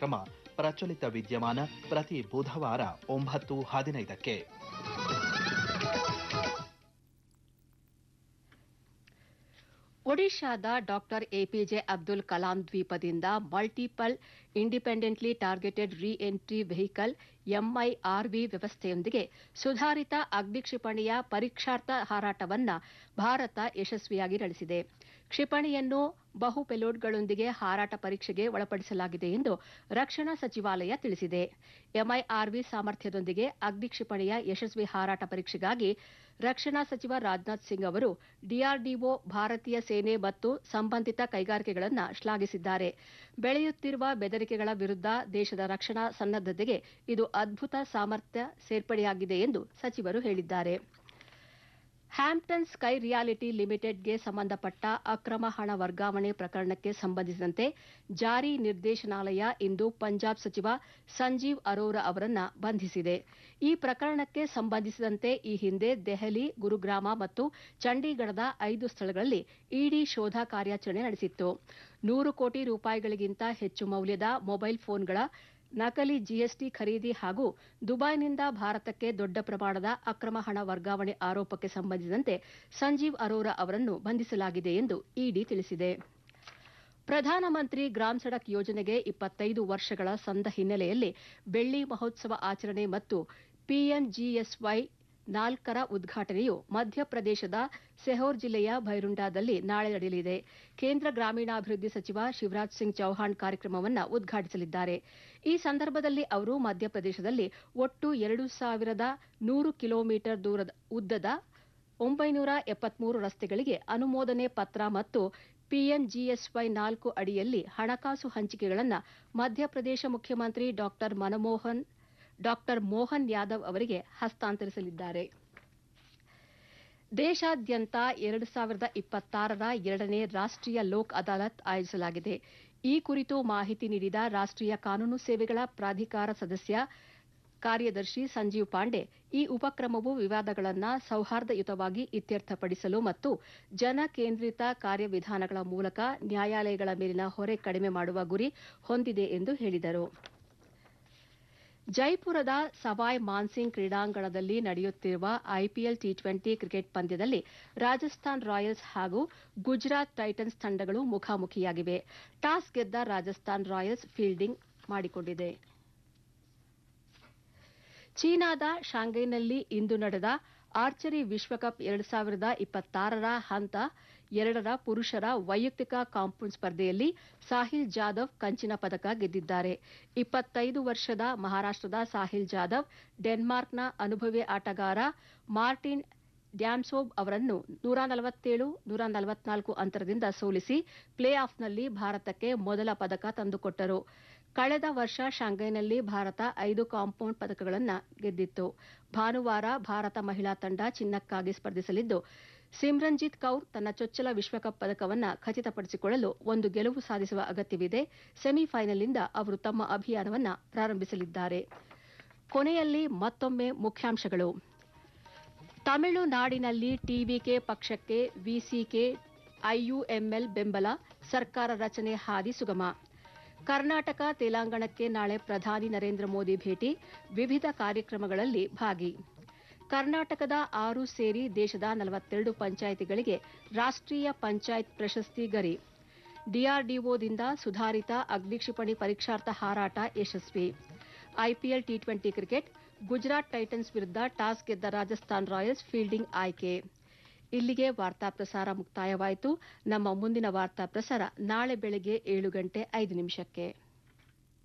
ಕಾರ್ಯಕ್ರಮ ಪ್ರಚಲಿತ ವಿದ್ಯಮಾನ ಪ್ರತಿ ಬುಧವಾರ ಒಂಬತ್ತು ಹದಿನೈದಕ್ಕೆ ಒಡಿಶಾದ ಡಾಕ್ಟರ್ ಎಪಿಜೆ ಅಬ್ದುಲ್ ಕಲಾಂ ದ್ವೀಪದಿಂದ multiple independently targeted re entry vehicle M I R V ವ್ಯವಸ್ಥೆಯೊಂದಿಗೆ ಸುಧಾರಿತ ಅಗ್ನಿ ಕ್ಷಿಪಣಿಯ ಪರೀಕ್ಷಾರ್ಥ ಹಾರಾಟವನ್ನ ಭಾರತ ಯಶಸ್ವಿಯಾಗಿ ನಡೆಸಿದೆ ಕ್ಷಿಪಣಿಯನ್ನು ಬಹು ಪೆಲೋಡ್ಗಳೊಂದಿಗೆ ಹಾರಾಟ ಪರೀಕ್ಷೆಗೆ ಒಳಪಡಿಸಲಾಗಿದೆ ಎಂದು ರಕ್ಷಣಾ ಸಚಿವಾಲಯ ತಿಳಿಸಿದೆ ಎಂಐಆರ್ವಿ ಸಾಮರ್ಥ್ಯದೊಂದಿಗೆ ಅಗ್ನಿ ಕ್ಷಿಪಣಿಯ ಯಶಸ್ವಿ ಹಾರಾಟ ಪರೀಕ್ಷೆಗಾಗಿ ರಕ್ಷಣಾ ಸಚಿವ ರಾಜನಾಥ್ ಸಿಂಗ್ ಅವರು ಡಿಆರ್ಡಿಒ ಭಾರತೀಯ ಸೇನೆ ಮತ್ತು ಸಂಬಂಧಿತ ಕೈಗಾರಿಕೆಗಳನ್ನು ಶ್ಲಾಘಿಸಿದ್ದಾರೆ ಬೆಳೆಯುತ್ತಿರುವ ಬೆದರಿಕೆಗಳ ವಿರುದ್ಧ ದೇಶದ ರಕ್ಷಣಾ ಸನ್ನದ್ದತೆಗೆ ಇದು ಅದ್ಭುತ ಸಾಮರ್ಥ್ಯ ಸೇರ್ಪಡೆಯಾಗಿದೆ ಎಂದು ಸಚಿವರು ಹೇಳಿದ್ದಾರೆ ಹ್ಯಾಂಪ್ಟನ್ ಸ್ಕೈ ರಿಯಾಲಿಟಿ ಲಿಮಿಟೆಡ್ಗೆ ಸಂಬಂಧಪಟ್ಟ ಅಕ್ರಮ ಹಣ ವರ್ಗಾವಣೆ ಪ್ರಕರಣಕ್ಕೆ ಸಂಬಂಧಿಸಿದಂತೆ ಜಾರಿ ನಿರ್ದೇಶನಾಲಯ ಇಂದು ಪಂಜಾಬ್ ಸಚಿವ ಸಂಜೀವ್ ಅರೋರಾ ಅವರನ್ನ ಬಂಧಿಸಿದೆ ಈ ಪ್ರಕರಣಕ್ಕೆ ಸಂಬಂಧಿಸಿದಂತೆ ಈ ಹಿಂದೆ ದೆಹಲಿ ಗುರುಗ್ರಾಮ ಮತ್ತು ಚಂಡೀಗಢದ ಐದು ಸ್ಥಳಗಳಲ್ಲಿ ಇಡಿ ಶೋಧ ಕಾರ್ಯಾಚರಣೆ ನಡೆಸಿತ್ತು ನೂರು ಕೋಟಿ ರೂಪಾಯಿಗಳಿಗಿಂತ ಹೆಚ್ಚು ಮೌಲ್ಯದ ಮೊಬೈಲ್ ಫೋನ್ಗಳ ನಕಲಿ ಜಿಎಸ್ಟಿ ಖರೀದಿ ಹಾಗೂ ದುಬೈನಿಂದ ಭಾರತಕ್ಕೆ ದೊಡ್ಡ ಪ್ರಮಾಣದ ಅಕ್ರಮ ಹಣ ವರ್ಗಾವಣೆ ಆರೋಪಕ್ಕೆ ಸಂಬಂಧಿಸಿದಂತೆ ಸಂಜೀವ್ ಅರೋರಾ ಅವರನ್ನು ಬಂಧಿಸಲಾಗಿದೆ ಎಂದು ಇಡಿ ತಿಳಿಸಿದೆ ಪ್ರಧಾನಮಂತ್ರಿ ಗ್ರಾಮ್ ಸಡಕ್ ಯೋಜನೆಗೆ ಇಪ್ಪತ್ತೈದು ವರ್ಷಗಳ ಸಂದ ಹಿನ್ನೆಲೆಯಲ್ಲಿ ಬೆಳ್ಳಿ ಮಹೋತ್ಸವ ಆಚರಣೆ ಮತ್ತು ಪಿಎಂಜಿಎಸ್ವೈ ನಾಲ್ಕರ ಉದ್ಘಾಟನೆಯು ಮಧ್ಯಪ್ರದೇಶದ ಸೆಹೋರ್ ಜಿಲ್ಲೆಯ ಭೈರುಂಡಾದಲ್ಲಿ ನಾಳೆ ನಡೆಯಲಿದೆ ಕೇಂದ್ರ ಗ್ರಾಮೀಣಾಭಿವೃದ್ಧಿ ಸಚಿವ ಶಿವರಾಜ್ ಸಿಂಗ್ ಚೌಹಾಣ್ ಕಾರ್ಯಕ್ರಮವನ್ನು ಉದ್ಘಾಟಿಸಲಿದ್ದಾರೆ ಈ ಸಂದರ್ಭದಲ್ಲಿ ಅವರು ಮಧ್ಯಪ್ರದೇಶದಲ್ಲಿ ಒಟ್ಟು ಎರಡು ಸಾವಿರದ ನೂರು ಕಿಲೋಮೀಟರ್ ದೂರದ ಉದ್ದದ ಒಂಬೈನೂರ ಎಪ್ಪತ್ಮೂರು ರಸ್ತೆಗಳಿಗೆ ಅನುಮೋದನೆ ಪತ್ರ ಮತ್ತು ಪಿಎಂಜಿಎಸ್ವೈ ನಾಲ್ಕು ಅಡಿಯಲ್ಲಿ ಹಣಕಾಸು ಹಂಚಿಕೆಗಳನ್ನು ಮಧ್ಯಪ್ರದೇಶ ಮುಖ್ಯಮಂತ್ರಿ ಡಾಕ್ಟರ್ ಮನಮೋಹನ್ ಡಾಕ್ಟರ್ ಮೋಹನ್ ಯಾದವ್ ಅವರಿಗೆ ಹಸ್ತಾಂತರಿಸಲಿದ್ದಾರೆ ದೇಶಾದ್ಯಂತ ಎರಡು ಸಾವಿರದ ಇಪ್ಪತ್ತಾರರ ಎರಡನೇ ರಾಷ್ಟೀಯ ಲೋಕ್ ಅದಾಲತ್ ಆಯೋಜಿಸಲಾಗಿದೆ ಈ ಕುರಿತು ಮಾಹಿತಿ ನೀಡಿದ ರಾಷ್ಟೀಯ ಕಾನೂನು ಸೇವೆಗಳ ಪ್ರಾಧಿಕಾರ ಸದಸ್ಯ ಕಾರ್ಯದರ್ಶಿ ಸಂಜೀವ್ ಪಾಂಡೆ ಈ ಉಪಕ್ರಮವು ವಿವಾದಗಳನ್ನು ಸೌಹಾರ್ದಯುತವಾಗಿ ಇತ್ಯರ್ಥಪಡಿಸಲು ಮತ್ತು ಜನ ಕೇಂದ್ರಿತ ಕಾರ್ಯವಿಧಾನಗಳ ಮೂಲಕ ನ್ಯಾಯಾಲಯಗಳ ಮೇಲಿನ ಹೊರೆ ಕಡಿಮೆ ಮಾಡುವ ಗುರಿ ಹೊಂದಿದೆ ಎಂದು ಹೇಳಿದರು ಜೈಪುರದ ಸವಾಯ್ ಮಾನ್ಸಿಂಗ್ ಕ್ರೀಡಾಂಗಣದಲ್ಲಿ ನಡೆಯುತ್ತಿರುವ ಐಪಿಎಲ್ ಟಿ ಟ್ವೆಂಟಿ ಕ್ರಿಕೆಟ್ ಪಂದ್ಯದಲ್ಲಿ ರಾಜಸ್ಥಾನ್ ರಾಯಲ್ಸ್ ಹಾಗೂ ಗುಜರಾತ್ ಟೈಟನ್ಸ್ ತಂಡಗಳು ಮುಖಾಮುಖಿಯಾಗಿವೆ ಟಾಸ್ ಗೆದ್ದ ರಾಜಸ್ಥಾನ್ ರಾಯಲ್ಸ್ ಫೀಲ್ಡಿಂಗ್ ಮಾಡಿಕೊಂಡಿದೆ ಚೀನಾದ ಶಾಂಘೈನಲ್ಲಿ ಇಂದು ನಡೆದ ಆರ್ಚರಿ ವಿಶ್ವಕಪ್ ಎರಡು ಸಾವಿರದ ಇಪ್ಪತ್ತಾರರ ಹಂತ ಎರಡರ ಪುರುಷರ ವೈಯಕ್ತಿಕ ಕಾಂಪೌಂಡ್ ಸ್ಪರ್ಧೆಯಲ್ಲಿ ಸಾಹಿಲ್ ಜಾಧವ್ ಕಂಚಿನ ಪದಕ ಗೆದ್ದಿದ್ದಾರೆ ಇಪ್ಪತ್ತೈದು ವರ್ಷದ ಮಹಾರಾಷ್ಟದ ಸಾಹಿಲ್ ಜಾಧವ್ ಡೆನ್ಮಾರ್ಕ್ನ ಅನುಭವಿ ಆಟಗಾರ ಮಾರ್ಟಿನ್ ಡ್ಯಾಮ್ಸೋಬ್ ಅವರನ್ನು ನೂರ ನಲವತ್ತೇಳು ನೂರ ನಲವತ್ನಾಲ್ಕು ಅಂತರದಿಂದ ಸೋಲಿಸಿ ಪ್ಲೇ ಆಫ್ನಲ್ಲಿ ಭಾರತಕ್ಕೆ ಮೊದಲ ಪದಕ ತಂದುಕೊಟ್ಟರು ಕಳೆದ ವರ್ಷ ಶಾಂಘೈನಲ್ಲಿ ಭಾರತ ಐದು ಕಾಂಪೌಂಡ್ ಪದಕಗಳನ್ನು ಗೆದ್ದಿತ್ತು ಭಾನುವಾರ ಭಾರತ ಮಹಿಳಾ ತಂಡ ಚಿನ್ನಕ್ಕಾಗಿ ಸ್ಪರ್ಧಿಸಲಿದ್ದು ಸಿಮ್ರನ್ಜಿತ್ ಕೌರ್ ತನ್ನ ಚೊಚ್ಚಲ ವಿಶ್ವಕಪ್ ಪದಕವನ್ನು ಖಚಿತಪಡಿಸಿಕೊಳ್ಳಲು ಒಂದು ಗೆಲುವು ಸಾಧಿಸುವ ಅಗತ್ಯವಿದೆ ಸೆಮಿಫೈನಲ್ನಿಂದ ಅವರು ತಮ್ಮ ಅಭಿಯಾನವನ್ನು ಪ್ರಾರಂಭಿಸಲಿದ್ದಾರೆ ಕೊನೆಯಲ್ಲಿ ಮತ್ತೊಮ್ಮೆ ಮುಖ್ಯಾಂಶಗಳು ತಮಿಳುನಾಡಿನಲ್ಲಿ ಟಿವಿಕೆ ಪಕ್ಷಕ್ಕೆ ವಿಸಿಕೆ ಐಯುಎಂಎಲ್ ಬೆಂಬಲ ಸರ್ಕಾರ ರಚನೆ ಹಾದಿ ಸುಗಮ ಕರ್ನಾಟಕ ತೆಲಂಗಾಣಕ್ಕೆ ನಾಳೆ ಪ್ರಧಾನಿ ನರೇಂದ್ರ ಮೋದಿ ಭೇಟಿ ವಿವಿಧ ಕಾರ್ಯಕ್ರಮಗಳಲ್ಲಿ ಭಾಗಿ ಕರ್ನಾಟಕದ ಆರು ಸೇರಿ ದೇಶದ ನಲವತ್ತೆರಡು ಪಂಚಾಯಿತಿಗಳಿಗೆ ರಾಷ್ಟೀಯ ಪಂಚಾಯತ್ ಪ್ರಶಸ್ತಿ ಗರಿ ಡಿಆರ್ಡಿಒದಿಂದ ಸುಧಾರಿತ ಅಗ್ನಿಕ್ಷಿಪಣಿ ಪರೀಕ್ಷಾರ್ಥ ಹಾರಾಟ ಯಶಸ್ವಿ IPL T twenty cricket Gujarat Titans ವಿರುದ್ಧ ಟಾಸ್ ಗೆದ್ದ ರಾಜಸ್ಥಾನ್ ರಾಯಲ್ಸ್ ಫೀಲ್ಡಿಂಗ್ ಆಯ್ಕೆ ಇಲ್ಲಿಗೆ ವಾರ್ತಾ ಪ್ರಸಾರ ಮುಕ್ತಾಯವಾಯಿತು ನಮ್ಮ ಮುಂದಿನ ವಾರ್ತಾ ಪ್ರಸಾರ ನಾಳೆ ಬೆಳಗ್ಗೆ ಏಳು ಗಂಟೆ ಐದು ನಿಮಿಷಕ್ಕೆ